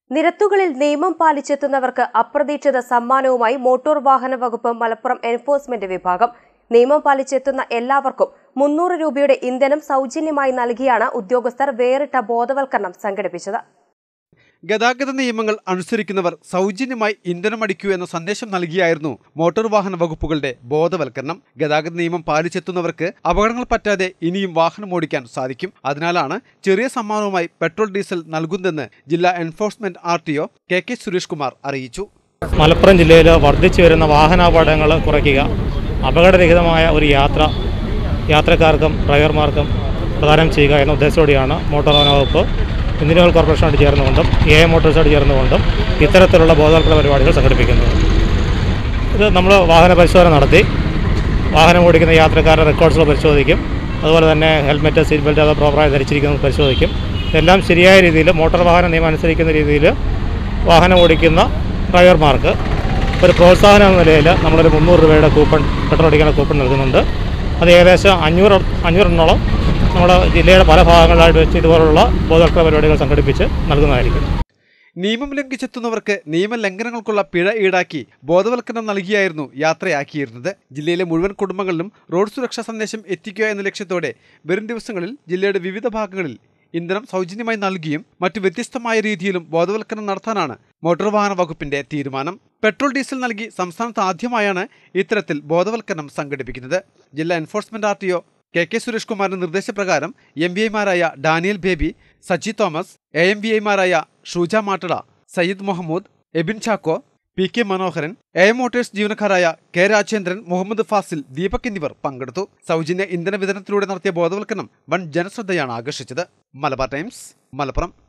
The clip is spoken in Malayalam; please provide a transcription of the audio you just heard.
നിരത്തുകളിൽ നിയമം പാലിച്ചെത്തുന്നവർക്ക് അപ്രതീക്ഷിത സമ്മാനവുമായി മോട്ടോർ വാഹന വകുപ്പ് മലപ്പുറം എൻഫോഴ്സ്മെന്റ് വിഭാഗം നിയമം പാലിച്ചെത്തുന്ന എല്ലാവർക്കും മുന്നൂറ് രൂപയുടെ ഇന്ധനം സൗജന്യമായി നൽകിയാണ് ഉദ്യോഗസ്ഥർ വേറിട്ട ബോധവൽക്കരണം സംഘടിപ്പിച്ചത് ഗതാഗത നിയമങ്ങൾ അനുസരിക്കുന്നവർ സൗജന്യമായി ഇന്ധനം അടിക്കൂ എന്ന സന്ദേശം നൽകിയായിരുന്നു മോട്ടോർ വാഹന വകുപ്പുകളുടെ ബോധവൽക്കരണം ഗതാഗത നിയമം പാലിച്ചെത്തുന്നവർക്ക് അപകടങ്ങൾ പറ്റാതെ ഇനിയും വാഹനം ഓടിക്കാൻ സാധിക്കും അതിനാലാണ് ചെറിയ സമ്മാനവുമായി പെട്രോൾ ഡീസൽ നൽകുന്നതെന്ന് ജില്ലാ enforcement R T O K K Suresh Kumar അറിയിച്ചു മലപ്പുറം ജില്ലയിൽ വർദ്ധിച്ചു വരുന്ന വാഹനാപകടങ്ങൾ കുറയ്ക്കുക അപകടരഹിതമായ ഒരു യാത്ര യാത്രക്കാർക്കും ഡ്രൈവർമാർക്കും പ്രദാനം ചെയ്യുക എന്ന ഉദ്ദേശത്തോടെയാണ് മോട്ടോർ വാഹന വകുപ്പ് ഇന്ത്യൻ കോർപ്പറേഷനോട് ചേർന്നുകൊണ്ടും എ എ മോട്ടോഴ്സോട് ചേർന്നുകൊണ്ടും ഇത്തരത്തിലുള്ള ബോധവൽക്കരണ പരിപാടികൾ സംഘടിപ്പിക്കുന്നത് ഇത് നമ്മൾ വാഹന പരിശോധന നടത്തി വാഹനം ഓടിക്കുന്ന യാത്രക്കാരുടെ റെക്കോർഡ്സുകൾ പരിശോധിക്കും അതുപോലെ തന്നെ ഹെൽമെറ്റ് സീറ്റ് ബെൽറ്റ് അത് പ്രോപ്പറായി ധരിച്ചിരിക്കുന്നത് പരിശോധിക്കും ഇതെല്ലാം ശരിയായ രീതിയിൽ മോട്ടോർ വാഹന നിയമം അനുസരിക്കുന്ന രീതിയിൽ വാഹനം ഓടിക്കുന്ന ഡ്രൈവർമാർക്ക് ഒരു പ്രോത്സാഹനം എന്ന നിലയിൽ നമ്മളൊരു മുന്നൂറ് രൂപയുടെ കൂപ്പൺ പെട്രോൾ അടിക്കുന്ന കൂപ്പൺ നൽകുന്നുണ്ട് അത് ഏകദേശം അഞ്ഞൂറ് അഞ്ഞൂറെണ്ണോളം നമ്മുടെ ജില്ലയുടെ പല ഭാഗങ്ങളിലായിട്ട് വെച്ച് ഇതുപോലുള്ള ബോധവൽക്കരണ പരിപാടികൾ സംഘടിപ്പിച്ച് നൽകുന്നതായിരിക്കും നിയമം ലംഘിച്ചെത്തുന്നവർക്ക് നിയമലംഘനങ്ങൾക്കുള്ള പിഴ ഈടാക്കി ബോധവൽക്കരണം നൽകിയായിരുന്നു യാത്രയാക്കിയിരുന്നത് ജില്ലയിലെ മുഴുവൻ കുടുംബങ്ങളിലും റോഡ് സുരക്ഷാ സന്ദേശം എത്തിക്കുക എന്ന ലക്ഷ്യത്തോടെ വരും ദിവസങ്ങളിൽ ജില്ലയുടെ വിവിധ ഭാഗങ്ങളിൽ ഇന്ധനം സൗജന്യമായി നൽകിയും മറ്റു വ്യത്യസ്തമായ രീതിയിലും ബോധവൽക്കരണം നടത്താനാണ് മോട്ടോർ വാഹന വകുപ്പിന്റെ തീരുമാനം പെട്രോൾ ഡീസൽ നൽകി സംസ്ഥാനത്ത് ആദ്യമായാണ് ഇത്തരത്തിൽ ബോധവൽക്കരണം സംഘടിപ്പിക്കുന്നത് ജില്ലാ enforcement R T O K K Suresh കുമാറിന്റെ നിർദ്ദേശപ്രകാരം എം ബി ഐമാരായ Daniel Baby Saji Thomas A M B ഐമാരായ Shooja Mattada Sayyid Muhammad Ebin Chacko P K Manoharan A M Motors ജീവനക്കാരായ കെ രാജേന്ദ്രൻ മുഹമ്മദ് ഫാസിൽ ദീപക് എന്നിവർ പങ്കെടുത്തു സൗജന്യ ഇന്ധന വിതരണത്തിലൂടെ നടത്തിയ ബോധവൽക്കരണം വൻ ജനശ്രദ്ധയാണ് ആകർഷിച്ചത് മലബാർ ടൈംസ് മലപ്പുറം